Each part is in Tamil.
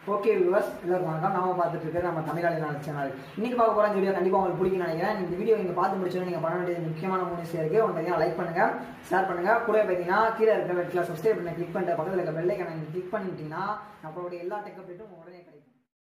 ஓகே வியூவர்ஸ் எல்லாருக்கும் வணக்கம் நாம பார்த்துட்டு இருக்கிறது நம்ம தமிழாளி நாள் சேனல் இன்னைக்கு பார்க்க போகிற இந்த வீடியோ கண்டிப்பாக உங்களுக்கு பிடிக்கும்னு நினைக்கிறேன் இந்த வீடியோ நீங்கள் பார்த்து முடிச்சோன்னு நீங்கள் பண்ண வேண்டியது முக்கியமான மூணு விஷயம் இருக்குது ஒன்று பார்த்தீங்கன்னா லைக் பண்ணுங்க ஷேர் பண்ணுங்க கூட பார்த்தீங்கன்னா கீழே இருக்கிற ரெட்டில் சப்ஸ்கிரைப் பண்ணி கிளிக் பண்ணிட்டு பக்கத்தில் இருக்க பெல் ஐக்கனை நீங்கள் கிளிக் பண்ணிட்டீங்கன்னா நம்மளுடைய எல்லா டெக் அப்டேட்டும் உடனே கிடைக்கும்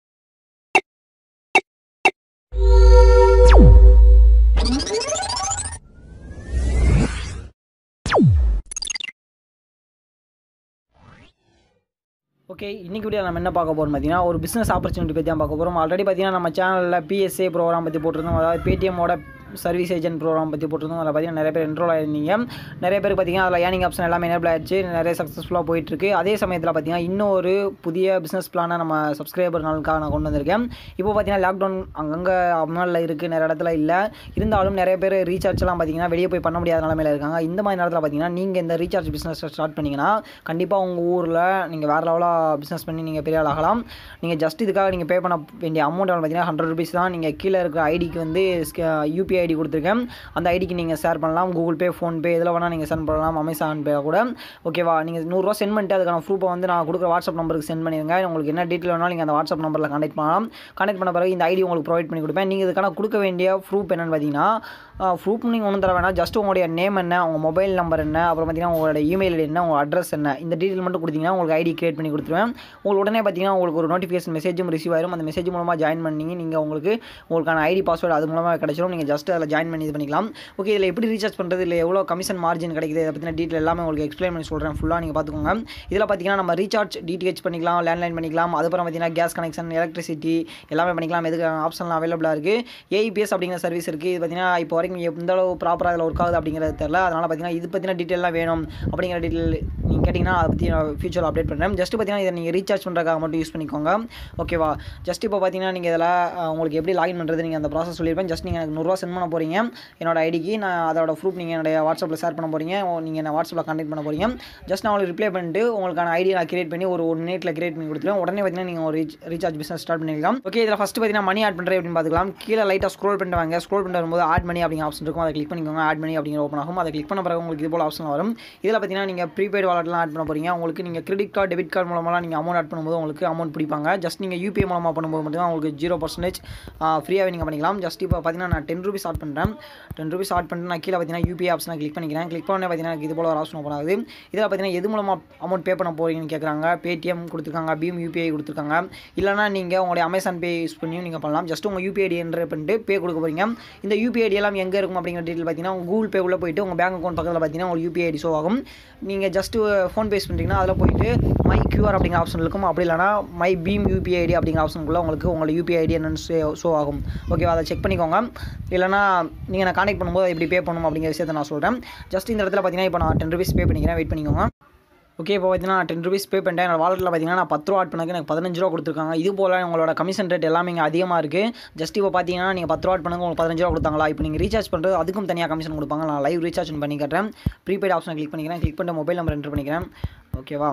ஓகே இன்னைக்கு வீடியோ நம்ம என்ன பார்க்க போகிறோம் பார்த்தீங்கன்னா ஒரு பிஸ்னஸ் ஆப்பர்ச்சுனிட்டி பற்றி தான் பார்க்க போகிறோம் ஆல்ரெடி பார்த்தீங்கன்னா நம்ம சேனலில் பிஎஸ்ஏ ப்ரோக்ராம் பற்றி போட்டிருந்தோம் அதாவது பேடிஎம்மோட சர்வீஸ் ஏஜென்ட் ப்ரோக்ராம் பற்றி போட்டிருந்தோம் அதில் பார்த்தீங்கன்னா நிறைய பேர் என்ரோல் ஆயிருந்தீங்க நிறைய பேர் பார்த்தீங்கன்னா அதில் ஏர்னிங் ஆப்ஷன் எல்லாமே எனேபிள் ஆயிடுச்சு நிறைய சக்ஸஸ்ஃபுல்லாக போயிட்டுருக்கு அதே சமயத்தில் பார்த்தீங்கன்னா இன்னொரு புதிய பிஸ்னஸ் பிளானை நம்ம சப்ஸ்கிரைபர் நாளுக்காக நான் கொண்டு வந்திருக்கேன் இப்போ பார்த்தீங்கன்னா லாக்டவுன் அங்கங்கே அம்மாவில் இருக்குது நிறைய இடத்துல இல்லை இருந்தாலும் நிறைய பேர் ரீசார்ஜ்லாம் பார்த்தீங்கன்னா வெளியே போய் பண்ண முடியாத நிலமையில இருக்காங்க இந்த மாதிரி நேரத்தில் பார்த்தீங்கன்னா நீங்கள் இந்த ரீசார்ஜ் பிஸ்னஸ் ஸ்டார்ட் பண்ணிங்கன்னா கண்டிப்பாக உங்கள் ஊரில் நீங்கள் வேறு லெவலாக பிஸ்னஸ் பண்ணி நீங்கள் பெரிய ஆள் ஆகலாம் நீங்கள் ஜஸ்ட் இதுக்காக நீங்கள் பே பண்ண வேண்டிய அமௌண்ட் பார்த்தீங்கன்னா ஹண்ட்ரட் ருபீஸ் தான் நீங்கள் கீழே இருக்கிற ஐடிக்கு வந்து யூபிஐ ஐடி கொடுத்துருக்கேன் அந்த ஐடிக்கு நீங்கள் ஷேர் பண்ணலாம் கூகுள் பே ஃபோன்பே இதில் வேணால் நீங்கள் சென்ட் பண்ணலாம் அமேசான் பே கூட ஓகேவா நீங்கள் நூறுரூவா சென்ட் பண்ணிட்டு அதுக்கான ப்ரூஃபை வந்து நான் கொடுக்குற வாட்ஸ்அப் நம்பருக்கு சென்ட் பண்ணிடுங்க உங்களுக்கு என்ன டீட்டெயில் வேணாலும் நீங்கள் அந்த வாட்ஸ்அப் நம்பரில் கான்டெக்ட் பண்ணலாம் கான்டெக்ட் பண்ண பிறகு இந்த ஐடி உங்களுக்கு ப்ரொவைட் பண்ணி கொடுப்பேன் நீங்கள் இதுக்கான கொடுக்க வேண்டிய ப்ரூஃப் என்னென்னு பார்த்தீங்கன்னா ப்ரூஃப் நீங்கள் ஒன்றும் தர வேணாம் ஜஸ்ட் உங்களுடைய நேம் என்ன உங்கள் மொபைல் நம்பர் என்ன அப்புறம் பார்த்தீங்கன்னா உங்களோட இமெயில் ஐடி என்ன உங்கள் அட்ரஸ் என்ன இந்த டீட்டெயில் மட்டும் கொடுத்தீங்கன்னா உங்களுக்கு ஐடி கிரியேட் பண்ணி கொடுத்துருவேன் உங்களுக்கு உடனே பார்த்தீங்கன்னா உங்களுக்கு ஒரு நோட்டிஃபிகேஷன் மெசேஜும் ரிசீவ் ஆயிரும் அந்த மெசேஜ் மூலமாக ஜாயின் பண்ணி நீங்கள் உங்களுக்கு உங்களுக்கான ஐடி பாஸ்வேர்டு அது மூலமாக கிடைச்சிரும் நீங்கள் ஜஸ்ட் அதில் ஜாயின் பண்ணி இது பண்ணிக்கலாம் ஓகே இதில் எப்படி ரீசார்ஜ் பண்ணுறது இல்லை எவ்வளோ கமிஷன் மார்ஜின் கிடைக்குது இதை பற்றின டீட்டெயில் எல்லாமே உங்களுக்கு எக்ஸ்பிளைன் பண்ணி சொல்கிறேன் ஃபுல்லாக நீங்கள் பார்த்துக்கோங்க இதில் பார்த்தீங்கன்னா நம்ம ரீசார்ஜ் டிடிஹெச் பண்ணிக்கலாம் லேண்ட்லைன் பண்ணிக்கலாம் அதுக்கப்புறம் பார்த்தீங்கன்னா கேஸ் கனெக்ஷன் எலக்ட்ரிசிட்டி எல்லாமே பண்ணிக்கலாம் எதுக்கு ஆப்ஷன்லாம் அவைலபிளாக இருக்குது ஏஇபிஎஸ் அப்படிங்கிற சர்வீஸ் இருக்குது இது பார்த்தீங்கன்னா இப்போ வரைக்கும் எந்த அளவு ப்ராப்பராக அதில் ஒர்க் ஆகுது அப்படிங்கிறது தெரியல அதனால் பார்த்தீங்கன்னா இது பற்றின டீட்டெயிலாம் வேணும் அப்படிங்கிற டீட்டெயில் நீங்கள் கேட்டிங்கன்னா அதை பற்றி நான் ஃபியூச்சரில் அப்டேட் பண்ணுறேன் ஜஸ்ட் பார்த்தீங்கன்னா இதை நீங்கள் ரீசார்ஜ் பண்ணுறதுக்காக மட்டும் யூஸ் பண்ணிக்கோங்க ஓகேவா ஜஸ்ட் இப்போ பார்த்தீங்கன்னா நீங்கள் இதில் அஹ், உங்களுக்கு எப்படி லாகின் பண்ணுறது நீங்கள் அந்த ப்ராசஸ் சொல்லியிருப்பேன் ஜஸ்ட் நீங்கள் எனக்கு நூறுரூவா சென்ட் பண்ண போகிறீங்க என்னோட ஐடிக்கு நான் அதோட ப்ரூஃப் நீங்கள் என்னுடைய வாட்ஸ்அப்பில் ஷேர் பண்ண போகிறீங்க நீங்கள் என்ன வாட்ஸ்அப்பில் கான்டெக்ட் பண்ண போகிறீங்க ஜஸ்ட் நான் உங்களுக்கு ரிப்ளை பண்ணிட்டு உங்களுக்கான ஐடி நான் கிரியேட் பண்ணி ஒரு ஒன் மினிட்ல கிரியேட் பண்ணி கொடுத்துருவேன் உடனே பார்த்தீங்கன்னா நீங்கள் ஒரு ரீச் ரீசார்ஜ் பிஸ்னஸ் ஸ்டார்ட் பண்ணிக்கலாம் ஓகே இதில் ஃபஸ்ட்டு பார்த்தீங்கன்னா மணி ஆட் பண்ணுறது அப்படின்னு பார்த்துக்கலாம் கீழே லைட்டாக ஸ்க்ரோல் பண்ணிட்டு வாங்க ஸ்க்ரோல் பண்ணிட்டு வரும்போது ஆட் மணி அப்படிங்கிற ஆப்ஷன் இருக்கும் அதை கிளிக் பண்ணிக்கோங்க ஆட் மணி அப்படிங்கிற ஓப்பன் ஆகும் அதை கிளிக் பண்ண பிறகு உங்களுக்கு இது போல் ஆப்ஷன் வரும் இதில் பார்த்தீங்கன்னா நீங்கள் ப்ரீபெய்ட் வாலெட்லாம் ஆட் பண்ண போகிறீங்க உங்களுக்கு நீங்கள் கிரெடிட் கார்டு டெபிட் கார்டு மூலமாக நீங்கள் அமௌண்ட் ஆட் பண்ணும்போது உங்களுக்கு அமௌண்ட் பிடிப்பாங்க ஜஸ்ட் நீங்கள் யூபிஐ மூலமாக பண்ணும்போது மட்டும் தான் உங்களுக்கு ஜீரோ பர்சன்டேஜ் ஃப்ரீயாகவே நீங்கள் பண்ணிக்கலாம் ஜஸ்ட் இப்போ பார்த்தீங்கன்னா நான் டென் ருபீஸ் ஆட் பண்ணுறேன் டென் ருபீஸ் ஆட் பண்ணிட்டு நான் கீழே பார்த்தீங்கன்னா யூபிஐ ஆப்ஷனை கிளிக் பண்ணிக்கிறேன் கிளிக் பண்ண பார்த்தீங்கன்னா எனக்கு இது போல் ஒரு ஆப்ஷன் ஓப்பன் ஆகுது இதில் பார்த்தீங்கன்னா எது மூலமாக அமௌண்ட் பே பண்ண போகிறீங்கன்னு கேட்குறாங்க பேடிஎம் கொடுத்துருக்காங்க பீம் யூபிஐ கொடுத்துருக்காங்க இல்லைனா நீங்கள் உங்களுடைய அமேசான் பே யூஸ் பண்ணியும் நீங்கள் பண்ணலாம் ஜஸ்ட் உங்கள் யூபிஐ ஐடி என்ட்ரு பண்ணிட்டு பே கொடுக்க போகிறீங்க இந்த யூபிஐ ஐடி எல்லாம் எங்கே இருக்கும் அப்படிங்கிற டீட்டெயில் பார்த்தீங்கன்னா உங்கள் கூகுள் பே உள்ள போயிட்டு உங்கள் பேங்க் அக்கௌண்ட் பக்கத்தில் பார்த்தீங்கன்னா உங்களுக்கு யூபிஐ ஐடி ஷோ ஆகும் நீங்கள் ஜஸ்ட் ஃபோன் பேஸ் பண்ணுறீங்கன்னா அதில் போயிட்டு மை கியூஆர் அப்படிங்கிற ஆப்ஷன் இருக்கும் அப்படி இல்லைனா மை பீம் யூபிஐ ஐடி அப்படிங்கிற ஆப்ஷனுக்குள்ள உங்களுக்கு உங்களோட யூபிஐ ஐடி என்னன்னு ஷோ ஆகும் ஓகேவா அதை செக் பண்ணிக்கோங்க இல்லைனா நீங்கள் நான் கான்டெக்ட் பண்ணும்போது எப்படி பே பண்ணணும் அப்படிங்கிற விஷயத்தை நான் சொல்கிறேன் ஜஸ்ட் இந்த இடத்துல பார்த்தீங்கன்னா இப்போ நான் டென் ருபீஸ் பே பண்ணிக்கிறேன் வெயிட் பண்ணிக்கோங்க ஓகே இப்போ பார்த்தீங்கன்னா நான் டென் ருபீஸ் பே பண்ணிட்டேன் என்னோட வாலெட்டில் பார்த்தீங்கன்னா நான் பத்து ரூபா ஆட் பண்ணக்கு எனக்கு பதினஞ்சு ரூபா கொடுத்துருக்காங்க இது போல் உங்களோட கமிஷன் ரேட் எல்லாமே இங்கே அதிகமாக இருக்குது ஜஸ்ட் இப்போ பார்த்தீங்கன்னா நீங்கள் பத்து ரூபா ஆட் பண்ணுங்க உங்களுக்கு பதினஞ்சு ரூபா கொடுத்தாங்களா இப்போ நீங்கள் ரீசார்ஜ் பண்ணுறது அதுக்கும் தனியாக கமிஷன் கொடுப்பாங்க நான் லைவ் ரீசார்ஜ் பண்ணி காட்டுறேன் ப்ரீபெய்ட் ஆப்ஷனை கிளிக் பண்ணிக்கிறேன் கிளிக் பண்ணிட்டு மொபைல் நம்பர் என்ட்ரு பண்ணிக்கிறேன் ஓகேவா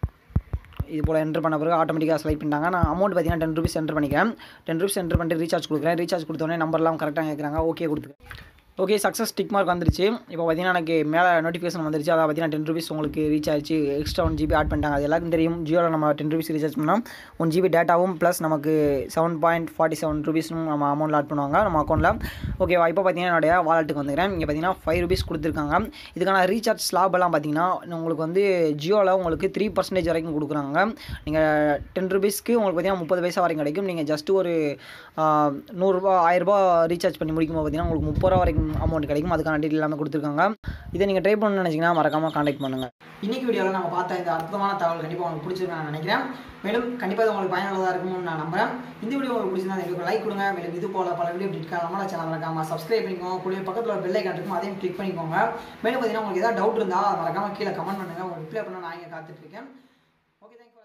இது போல் என்ட்ரு பண்ண பிறகு ஆட்டோமேட்டிக்காக செலக்ட் பண்ணிட்டாங்க நான் அமௌண்ட் பார்த்தீங்கன்னா டென் ருபீஸ் என்ட்ரு பண்ணிக்கிறேன் டென் ருபீஸ் என்ட்ரு பண்ணிட்டு ரீசார்ஜ் கொடுக்குறேன் ரீசார்ஜ் கொடுத்தோடனே நம்பர்லாம் கரெக்டாக கேட்குறாங்க ஓகே கொடுத்துருக்கேன் ஓகே சக்ஸஸ் டிக் மார்க் வந்துருச்சு இப்போ பார்த்தீங்கன்னா எனக்கு மேலே நோட்டிஃபிகேஷன் வந்துருச்சு அதை பார்த்தீங்கன்னா டென் ருபீஸ் உங்களுக்கு ரீச் ஆயிடுச்சு எக்ஸ்ட்ரா ஒன் ஜிபி ஆட் பண்ணிட்டாங்க அது எல்லாருக்கும் தெரியும் ஜியோவில் நம்ம டென் ருபீஸ் ரீசார்ஜ் பண்ணோம் ஒன் ஜிபி டேட்டாவும் ப்ளஸ் நமக்கு செவன் பாயிண்ட் ஃபார்ட்டி செவன் ருபீஸும் நம்ம அமௌண்ட்டில் ஆட் பண்ணுவாங்க நம்ம அக்கௌண்ட்டில் ஓகேவா இப்போ பார்த்தீங்கன்னா என்னுடைய வாலெட்டுக்கு வந்துக்கிறேன் இங்கே பார்த்தீங்கன்னா ஃபைவ் ருபீஸ் கொடுத்துருக்காங்க இதுக்கான ரீசார்ஜ் ஸ்லாப் எல்லாம் பார்த்தீங்கன்னா உங்களுக்கு வந்து ஜியோவில் உங்களுக்கு த்ரீ பர்சன்டேஜ் வரைக்கும் கொடுக்குறாங்க நீங்கள் டென் ருபீஸ்க்கு உங்களுக்கு பார்த்தீங்கன்னா முப்பது பைசா வரைக்கும் கிடைக்கும் நீங்கள் ஜஸ்ட் ஒரு ஆஹ், நூறுரூபா ஆயிரரூபா ரீசார்ஜ் பண்ணி முடிக்கும்போது பார்த்தீங்கன்னா உங்களுக்கு முப்பது ரூபா வரைக்கும் அமௌண்ட் கிடைக்கும் அதுக்கான டீட்டெயில் எல்லாமே கொடுத்துருக்காங்க இதை நீங்கள் ட்ரை பண்ணணும்னு நினச்சிங்கன்னா மறக்காமல் காண்டாக்ட் பண்ணுங்கள் இன்னைக்கு வீடியோவில் நம்ம பார்த்த இந்த அற்புதமான தகவல் கண்டிப்பாக உங்களுக்கு பிடிச்சிருக்கு நான் நினைக்கிறேன் மேலும் கண்டிப்பாக இது உங்களுக்கு பயனுள்ளதாக இருக்கும்னு நான் நம்புறேன் இந்த வீடியோ உங்களுக்கு பிடிச்சிருந்தா எங்களுக்கு லைக் கொடுங்க மேலும் இது போல பல வீடியோ அப்டேட் நம்மளோட சேனல் மறக்காம சப்ஸ்கிரைப் பண்ணிக்கோங்க கூட பக்கத்தில் ஒரு பெல் ஐக்கான் இருக்கும் அதையும் கிளிக் பண்ணிக்கோங்க மேலும் பார்த்தீங்கன்னா உங்களுக்கு ஏதாவது டவுட் இருந்தால் மறக்காம கீழே கமெண்ட் பண்ணுங்க உங்களுக்கு ரிப்ளை பண்ண நான் இங்கே காத்துட்டு இருக்கேன் ஓகே தேங்க்யூ